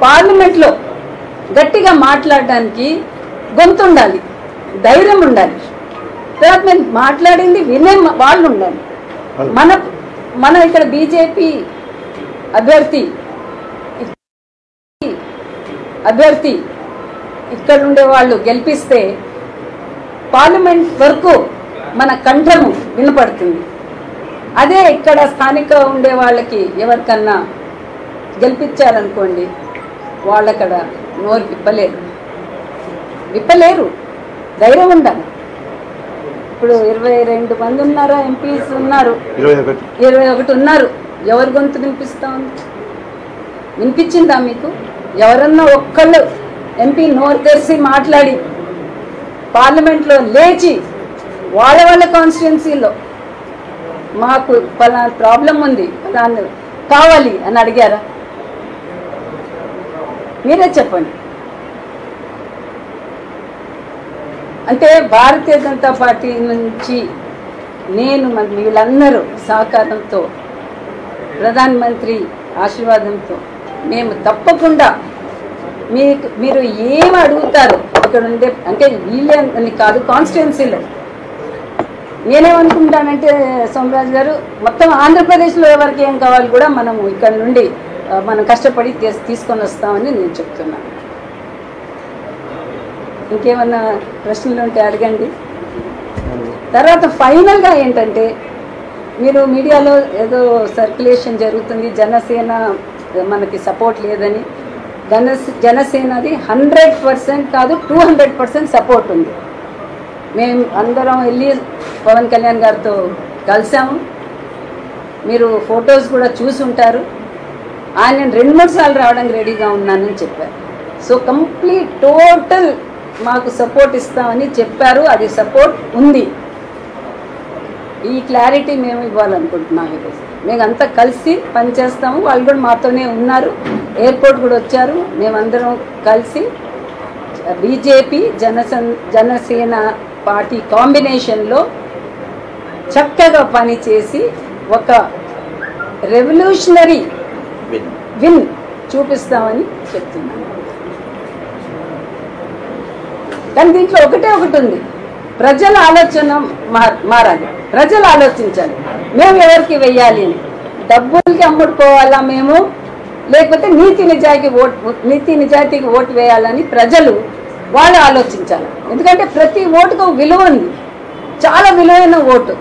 పార్లమెంట్లో గట్టిగా మాట్లాడడానికి గొంతు ఉండాలి ధైర్యం ఉండాలి తర్వాత మేము మాట్లాడింది వినే వాళ్ళు ఉండాలి మన మన ఇక్కడ బీజేపీ అభ్యర్థి అభ్యర్థి ఇక్కడ ఉండే వాళ్ళు గెలిపిస్తే పార్లమెంట్ వరకు మన కంఠము వినపడుతుంది అదే ఇక్కడ స్థానిక ఉండే వాళ్ళకి ఎవరికన్నా గెలిపించారనుకోండి వాళ్ళక్కడ నోరు విప్పలేరు విప్పలేరు ధైర్యం ఉండాలి ఇప్పుడు ఇరవై రెండు మంది ఉన్నారా ఎంపీస్ ఉన్నారు ఇరవై ఒకటి ఇరవై ఒకటి ఉన్నారు ఎవరి గొంతు వినిపిస్తా ఉంది వినిపించిందా మీకు ఎవరన్నా ఒక్కళ్ళు ఎంపీ నోరు తెరిచి మాట్లాడి పార్లమెంట్లో లేచి వాళ్ళ వాళ్ళ కాన్స్టిట్యున్సీలో మాకు పలానా ప్రాబ్లం ఉంది పలానా కావాలి అని అడిగారా మీరే చెప్పండి అంటే భారతీయ జనతా పార్టీ నుంచి నేను మరి వీళ్ళందరూ సహకారంతో ప్రధానమంత్రి ఆశీర్వాదంతో మేము తప్పకుండా మీకు మీరు ఏం అడుగుతారో ఇక్కడ ఉండే అంటే వీళ్ళే అని కాదు కాన్స్టిట్యున్సీలో నేనేమనుకుంటానంటే సోమరాజు గారు మొత్తం ఆంధ్రప్రదేశ్లో ఎవరికి ఏం కావాలి కూడా మనం ఇక్కడ నుండి ఆ, మనం కష్టపడి తీస్- తీసుకొని వస్తామని నేను చెప్తున్నాను ఇంకేమన్నా ప్రశ్నలు ఉంటే అడగండి తర్వాత ఫైనల్గా ఏంటంటే మీరు మీడియాలో ఏదో సర్క్యులేషన్ జరుగుతుంది జనసేన మనకి సపోర్ట్ లేదని జన జనసేనది హండ్రెడ్ పర్సెంట్ కాదు టూ హండ్రెడ్ పర్సెంట్ సపోర్ట్ ఉంది మేము అందరం వెళ్ళి పవన్ కళ్యాణ్ గారితో కలిసాము మీరు ఫొటోస్ కూడా చూసి ఉంటారు ఆయన రెండు మూడు సార్లు రావడానికి రెడీగా ఉన్నానని చెప్పారు సో కంప్లీట్ టోటల్ మాకు సపోర్ట్ ఇస్తామని చెప్పారు అది సపోర్ట్ ఉంది ఈ క్లారిటీ మేము ఇవ్వాలనుకుంటున్నాం ఈరోజు మేము అంతా కలిసి పనిచేస్తాము వాళ్ళు కూడా మాతోనే ఉన్నారు ఎయిర్పోర్ట్ కూడా వచ్చారు మేమందరం కలిసి బీజేపీ జనసన్ జనసేన పార్టీ కాంబినేషన్లో చక్కగా పనిచేసి ఒక రెవల్యూషనరీ విన్ చూపిస్తామని చెప్తున్నాను కానీ దీంట్లో ఒకటే ఒకటి ఉంది ప్రజల ఆలోచన మార్- మారాలి ప్రజలు ఆలోచించాలి మేము ఎవరికి వెయ్యాలి అని డబ్బులకి అమ్ముడుపోవాలా మేము లేకపోతే నీతి నిజాయితీ ఓటు నీతి నిజాయితీకి ఓటు వేయాలని ప్రజలు వాళ్ళు ఆలోచించాలి ఎందుకంటే ప్రతి ఓటుకు ఒక విలువ ఉంది చాలా విలువైన ఓటు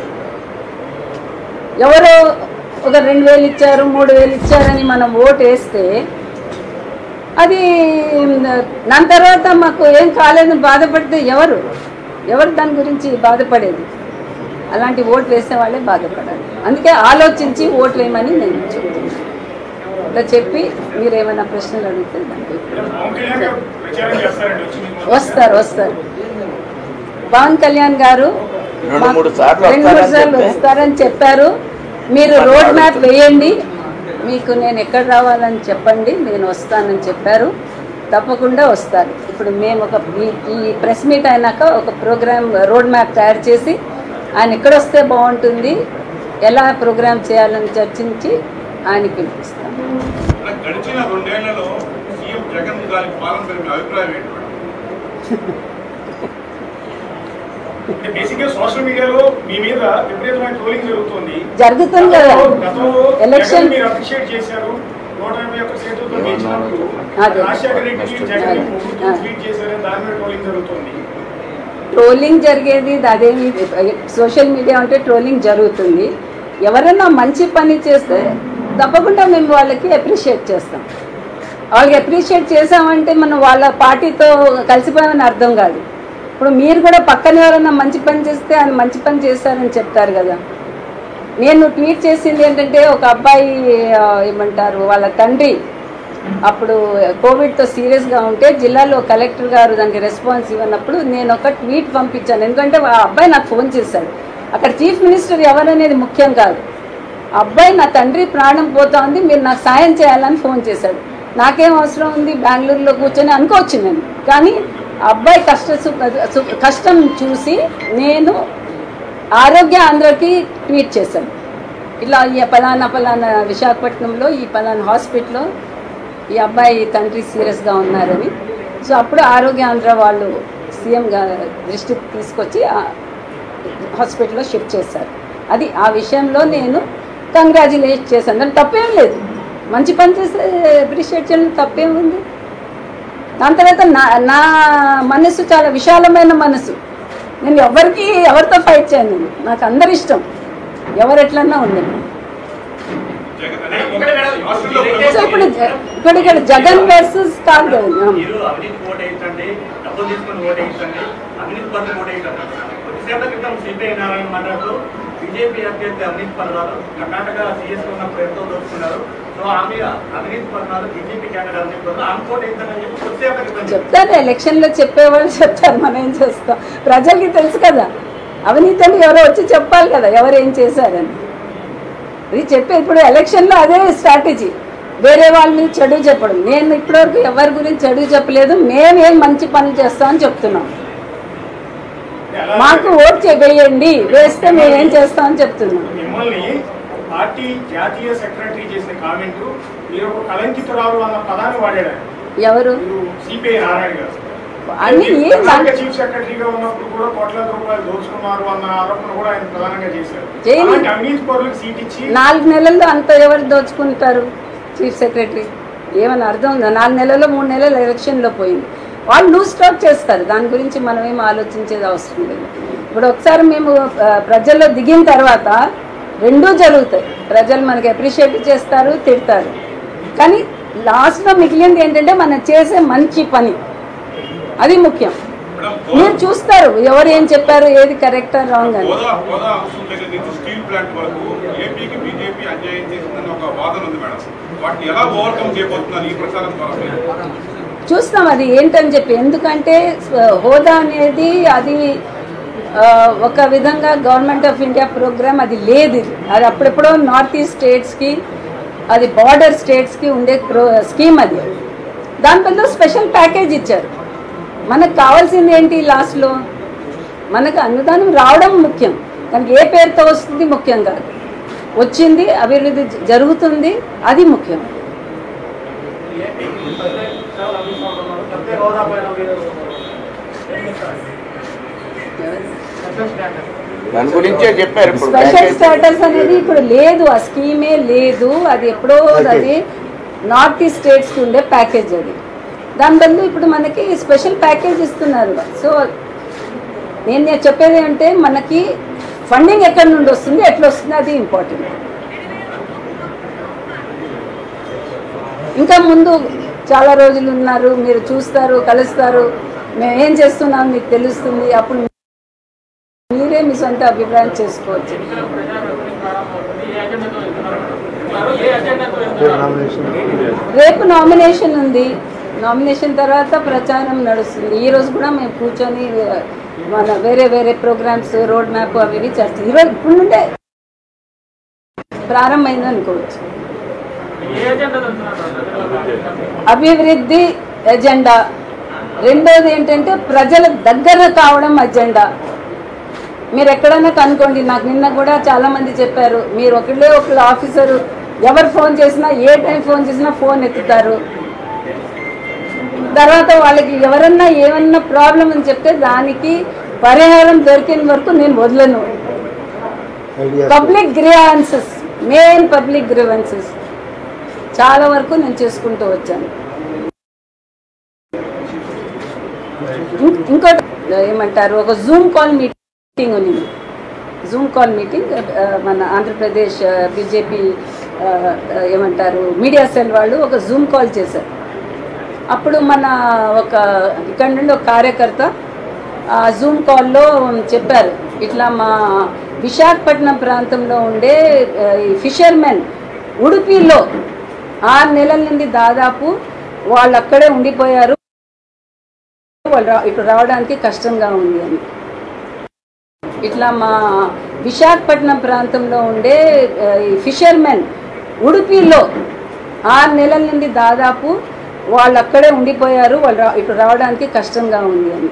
ఎవరో ఒక రెండు వేలు ఇచ్చారు మూడు వేలు ఇచ్చారని మనం ఓటు వేస్తే అది దాని తర్వాత మాకు ఏం కాలేదని బాధపడితే ఎవరు ఎవరు దాని గురించి బాధపడేది అలాంటి ఓట్లు వేసే వాళ్ళే బాధపడాలి అందుకే ఆలోచించి ఓటు వేయమని నేను చెప్తున్నాను ఇట్లా చెప్పి మీరు ఏమైనా ప్రశ్నలు అడిగితే దానికి పవన్ కళ్యాణ్ గారు ప్రచారం చేస్తారండి వచ్చి మీకు వస్తారు వస్తారు పవన్ కళ్యాణ్ గారు రెండు మాకు మూడు సార్లు రెండు మూడు వస్తారని సార్లు చెప్పి- వస్తారని చెప్పారు మీరు రోడ్ మ్యాప్ వేయండి మీకు నేను ఎక్కడ రావాలని చెప్పండి నేను వస్తానని చెప్పారు తప్పకుండా వస్తారు ఇప్పుడు మేము ఒక ఈ- ఈ ప్రెస్ మీట్ అయినాక ఒక ప్రోగ్రామ్ రోడ్ మ్యాప్ తయారు చేసి ఆయన ఎక్కడ వస్తే బాగుంటుంది ఎలా ప్రోగ్రామ్ చేయాలని చర్చించి ఆయన పిలిపిస్తాం గడిచిన రెండేళ్లలో సీఎం జగన్ గారి పాలనపై మీ అభిప్రాయం ఏంటి అంటే బేసిక్గా సోషల్ మీడియాలో మీ మీద విపరీతమైన ట్రోలింగ్ జరుగుతుంది జరుగుతుంది కదా గతంలో- గతంలో ఎలక్షన్ జగన్ మీరు అప్రిషియేట్ చేశారు నూట ఎనభై ఒక్క సీట్లతో గెలిచినప్పుడు అదే. రాజశేఖర రెడ్డిని జగన్ అదే. ముగ్గురు ట్వీట్ చేశారని దాని మీద ట్రోలింగ్ జరుగుతుంది ట్రోలింగ్ జరిగేది అదేమి సోషల్ మీడియా అంటే ట్రోలింగ్ జరుగుతుంది ఎవరైనా మంచి పని చేస్తే తప్పకుండా మేము వాళ్ళకి అప్రిషియేట్ చేస్తాం వాళ్ళకి అప్రిషియేట్ చేసామంటే మనం వాళ్ళ పార్టీతో కలిసిపోయామని అర్థం కాదు ఇప్పుడు మీరు కూడా పక్కన ఎవరైనా మంచి పని చేస్తే ఆయన మంచి పని చేశారని చెప్తారు కదా నేను ట్వీట్ చేసింది ఏంటంటే ఒక అబ్బాయి ఆ, ఏమంటారు వాళ్ళ తండ్రి అప్పుడు కోవిడ్తో సీరియస్గా ఉంటే జిల్లాలో కలెక్టర్ గారు దానికి రెస్పాన్స్ ఇవ్వనప్పుడు నేను ఒక ట్వీట్ పంపించాను ఎందుకంటే ఆ అబ్బాయి నాకు ఫోన్ చేశాడు అక్కడ చీఫ్ మినిస్టర్ ఎవరనేది ముఖ్యం కాదు ఆ అబ్బాయి నా తండ్రి ప్రాణం పోతా ఉంది మీరు నాకు సాయం చేయాలని ఫోన్ చేశాడు నాకేం అవసరం ఉంది బెంగళూరులో కూర్చొని అనుకోవచ్చు నేను కానీ ఆ అబ్బాయి కష్ట సు- సు- కష్టం చూసి నేను ఆరోగ్య ఆంధ్రకి ట్వీట్ చేశాను ఇలా ఈ పలానా పలానా విశాఖపట్నంలో ఈ పలానా హాస్పిటల్లో ఈ అబ్బాయి తండ్రి సీరియస్గా ఉన్నారని సో అప్పుడు ఆరోగ్య ఆంధ్ర వాళ్ళు సీఎం దృష్టికి తీసుకొచ్చి ఆ హాస్పిటల్లో షిఫ్ట్ చేశారు అది ఆ విషయంలో నేను కంగ్రాచులేట్ చేశాను దాని తప్పేం లేదు మంచి పని చేస్తే అప్రిషియేట్ చేయడం తప్పేం ఉంది దాని తర్వాత నా నా మనసు చాలా విశాలమైన మనసు నేను ఎవరికి ఎవరితో ఫైట్ చేయను నేను నాకు అందరు ఇష్టం ఎవరు ఎట్లన్నా ఉంది సో ఇప్పుడు జ- ఇప్పుడు ఇక్కడ జగన్ వర్సెస్ కాదు కదా మీరు అవినీతి ఓటు వేయించండి డబ్బులు తీసుకొని ఓటు వేయించండి అవినీతి పనులు ఓటు వేయించండి కొద్దిసేపటి క్రితం సిపిఐ నారాయణ మాట్లాడుతూ బీజేపీ అభ్యర్థి అవినీతి పరురాలు కర్ణాటక సీఎస్ ఉన్నప్పుడు ఎంతో దోచుకున్నారు సో ఆమె అవినీతి పరురాలు బీజేపీ క్యాండిడేట్ అవినీతి పరులు ఆమె ఓటు వేయించండి చెప్పి కొద్దిసేపటి క్రితం చెప్పారు. చెప్తారు ఎలక్షన్లో చెప్పేవాళ్ళు చెప్తారు మనం ఏం చేస్తాం ప్రజలకి తెలుసు కదా అవినీతి అని ఎవరో వచ్చి చెప్పాలి కదా ఎవరు ఏం చేశారని ఇది చెప్పే ఇప్పుడు ఎలక్షన్లో అదే స్ట్రాటజీ వేరే వాళ్ళ మీద చెడు చెప్పడం నేను ఇప్పటివరకు ఎవరి గురించి చెడు చెప్పలేదు మేమేం మంచి పనులు చేస్తామని చెప్తున్నాం మాకు ఓట్ చే- వేయండి వేస్తే మేమేం చేస్తామని చెప్తున్నాం మిమ్మల్ని పార్టీ జాతీయ సెక్రటరీ చేసిన కామెంట్ మీరు ఒక కలంకితురాలు అన్న పదాన్ని వాడాడు ఆయన. ఎవరు మీరు సిపిఐ నారాయణ గారు అన్ని ఏం కర్ణాటక చీఫ్ సెక్రటరీగా ఉన్నప్పుడు కూడా కోట్లాది రూపాయలు దోచుకున్నారు అన్న ఆరోపణ కూడా ఆయన ప్రధానంగా చేశారు చేయని- అలాంటి అవినీతి పరులకు సీట్ ఇచ్చి నాలుగు నెలల్లో అంత ఎవరు దోచుకుంటారు చీఫ్ సెక్రటరీ ఏమైనా అర్థం ఉందా నాలుగు నెలల్లో మూడు నెలలు ఎలక్షన్లో పోయింది వాళ్ళు లూజ్ స్టాక్ చేస్తారు దాని గురించి మనం ఏం ఆలోచించేది అవసరం లేదు ఇప్పుడు ఒకసారి మేము ఆ, ప్రజల్లో దిగిన తర్వాత రెండూ జరుగుతాయి ప్రజలు మనకి అప్రిషియేట్ చేస్తారు తిడతారు కానీ లాస్ట్లో మిగిలింది ఏంటంటే మనం చేసే మంచి పని అది ముఖ్యం మీరు చూస్తారు ఎవరు ఏం చెప్పారు ఏది కరెక్టా రాంగ్ అని హోదా హోదా అంశం దగ్గర నుంచి స్టీల్ ప్లాంట్ వరకు ఏపీకి బీజేపీ అన్యాయం చేసిందని ఒక వాదన ఉంది మేడం వాటిని ఎలా ఓవర్కమ్ చేయబోతున్నారు ఈ ప్రచారం ద్వారా మీరు? చూస్తాం అది ఏంటని చెప్పి ఎందుకంటే స్వ- హోదా అనేది అది ఆ, ఒక విధంగా గవర్నమెంట్ ఆఫ్ ఇండియా ప్రోగ్రామ్ అది లేదు ఇది అది అప్పుడెప్పుడో నార్త్ ఈస్ట్ స్టేట్స్కి అది బార్డర్ స్టేట్స్కి ఉండే ప్రో స్కీమ్ అది దాని బదులు స్పెషల్ ప్యాకేజ్ ఇచ్చారు మనకు కావాల్సింది ఏంటి లాస్ట్లో మనకు అనుదానం రావడం ముఖ్యం దానికి ఏ పేరుతో వస్తుంది ముఖ్యం కాదు వచ్చింది అభివృద్ధి జ- జరుగుతుంది అది ముఖ్యం ప్రత్యేక హోదా పైన మీరు ఏం చెప్తారు? Special status. దాని గురించే చెప్పారు ఇప్పుడు స్పెషల్ ప్యాకేజ్. స్టేటస్ అనేది ఇప్పుడు లేదు ఆ స్కీమే లేదు అది ఎప్పుడో అది నార్త్ ఈస్ట్ స్టేట్స్కి ఉండే ప్యాకేజ్ అది దాని బదులు ఇప్పుడు మనకి స్పెషల్ ప్యాకేజ్ ఇస్తున్నారు సో నేను నేను చెప్పేది అంటే మనకి ఫండింగ్ ఎక్కడి నుండి వస్తుంది ఎట్లా వస్తుంది అది ఇంపార్టెంట్ ఇంకా ముందు చాలా రోజులు ఉన్నారు మీరు చూస్తారు కలుస్తారు మేము ఏం చేస్తున్నాం మీకు తెలుస్తుంది అప్పుడు మీరే మీ సొంత అభిప్రాయం చేసుకోవచ్చు రేపు నామినేషన్ ఉంది నామినేషన్ తర్వాత ప్రచారం నడుస్తుంది ఈ రోజు కూడా మేము కూర్చొని ఆ, మన వేరే వేరే ప్రోగ్రామ్స్ రోడ్ మ్యాప్ అవి ఇవి చేస్తాం ఈరోజు ఇప్పుడు నుండే ప్రారంభమైంది అనుకోవచ్చు అభివృద్ధి ఎజెండా రెండోది ఏంటంటే ప్రజల దగ్గర కావడం అజెండా మీరు ఎక్కడైనా కనుక్కోండి నాకు నిన్న కూడా చాలా మంది చెప్పారు మీరు ఒకళ్ళే ఒకళ్ళు ఆఫీసరు ఎవరు ఫోన్ చేసినా ఏ టైం ఫోన్ చేసినా ఫోన్ ఎత్తుతారు తర్వాత వాళ్ళకి ఎవరన్నా ఏమన్నా ప్రాబ్లం అని చెప్తే దానికి పరిహారం దొరికిన వరకు నేను వదలను public grievances main public grievances చాలా వరకు నేను చేసుకుంటూ వచ్చాను ఇం- ఇంకోటి ఏమంటారు ఒక జూమ్ కాల్ మీటింగ్ ఉంది జూమ్ కాల్ మీటింగ్ ఆ, మన ఆంధ్రప్రదేశ్ బీజేపీ ఏమంటారు మీడియా సెల్ వాళ్ళు ఒక జూమ్ కాల్ చేశారు అప్పుడు మన ఒక ఇక్కడ నుండి ఒక కార్యకర్త ఆ జూమ్ కాల్లో చెప్పారు ఇట్లా మా విశాఖపట్నం ప్రాంతంలో ఉండే ఆ, ఈ ఫిషర్మెన్ ఉడుపిలో ఆరు నెలల నుండి దాదాపు వాళ్ళు అక్కడే ఉండిపోయారు వాళ్ళు రా- ఇటు రావడానికి కష్టంగా ఉంది అని ఇట్లా మా విశాఖపట్నం ప్రాంతంలో ఉండే ఆ, ఈ ఫిషర్మెన్ ఉడుపిలో ఆరు నెలల నుండి దాదాపు వాళ్ళు అక్కడే ఉండిపోయారు వాళ్ళు రా- ఇటు రావడానికి కష్టంగా ఉంది అని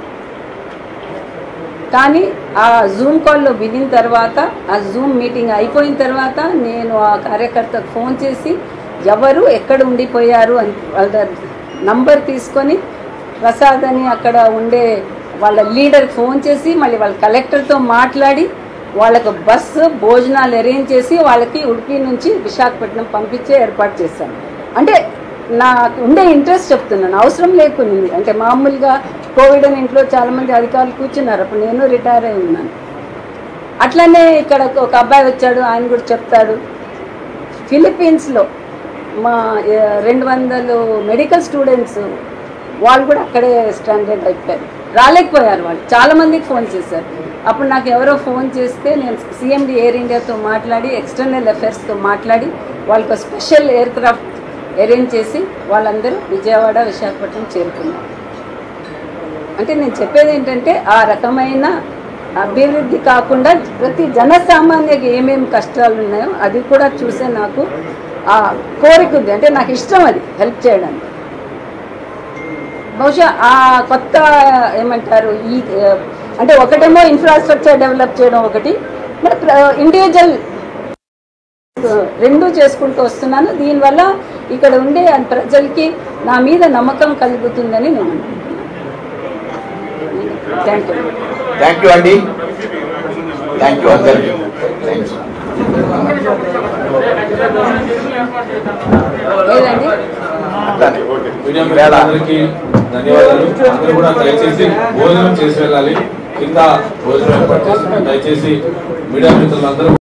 కానీ ఆ జూమ్ కాల్లో వినిన తర్వాత ఆ జూమ్ మీటింగ్ అయిపోయిన తర్వాత నేను ఆ కార్యకర్తకు ఫోన్ చేసి ఎవరు ఎక్కడ ఉండిపోయారు అని వాళ్ళ నంబర్ తీసుకొని ప్రసాద్ అని అక్కడ ఉండే వాళ్ళ లీడర్ ఫోన్ చేసి మళ్ళీ వాళ్ళ కలెక్టర్తో మాట్లాడి వాళ్ళకు బస్సు భోజనాలు అరేంజ్ చేసి వాళ్ళకి ఉడిపి నుంచి విశాఖపట్నం పంపించే ఏర్పాటు చేశాను అంటే నాకు ఉండే ఇంట్రెస్ట్ చెప్తున్నాను అవసరం లేకునింది అంటే మామూలుగా కోవిడ్ అని ఇంట్లో చాలామంది అధికారులు కూర్చున్నారు అప్పుడు నేను రిటైర్ అయి ఉన్నాను అట్లనే ఇక్కడ ఒక అబ్బాయి వచ్చాడు ఆయన కూడా చెప్తాడు ఫిలిప్పీన్స్లో మా ఏ, రెండు వందలు మెడికల్ స్టూడెంట్స్ వాళ్ళు కూడా అక్కడే స్టాండర్డ్ అయిపోయారు రాలేకపోయారు వాళ్ళు చాలా మందికి ఫోన్ చేశారు అప్పుడు నాకు ఎవరో ఫోన్ చేస్తే నేను సిఎండి ఎయిర్ ఇండియాతో మాట్లాడి ఎక్స్టర్నల్ అఫైర్స్తో మాట్లాడి వాళ్ళకి స్పెషల్ ఎయిర్ క్రాఫ్ట్ అరేంజ్ చేసి వాళ్ళందరూ విజయవాడ విశాఖపట్నం చేరుకున్నారు అంటే నేను చెప్పేది ఏంటంటే ఆ రకమైన అభివృద్ధి కాకుండా ప్రతి జనసామాన్యకి ఏమేమి కష్టాలు ఉన్నాయో అది కూడా చూసే నాకు ఆ కోరిక ఉంది అంటే నాకు ఇష్టం అది హెల్ప్ చేయడానికి బహుశా ఆ కొత్త ఏమంటారు ఈ ఆ, అంటే ఒకటేమో ఇన్ఫ్రాస్ట్రక్చర్ డెవలప్ చేయడం ఒకటి మరి ఇండివిజువల్ రెండు చేసుకుంటూ వస్తున్నాను దీనివల్ల ఇక్కడ ఉండే ప్రజలకి నా మీద నమ్మకం కలుగుతుందని నేను అనుకుంటున్నాను థ్యాంక్ యూ థ్యాంక్ యూ అండి థ్యాంక్ యూ అందరికీ థ్యాంక్స్ లేదండి అట్లానే మీడియా వేళ మిత్రులందరికీ ధన్యవాదాలు అందరూ కూడా దయచేసి భోజనం చేసి వెళ్ళాలి కింద భోజనం ఏర్పాటు చేసి దయచేసి మీడియా మిత్రులందరూ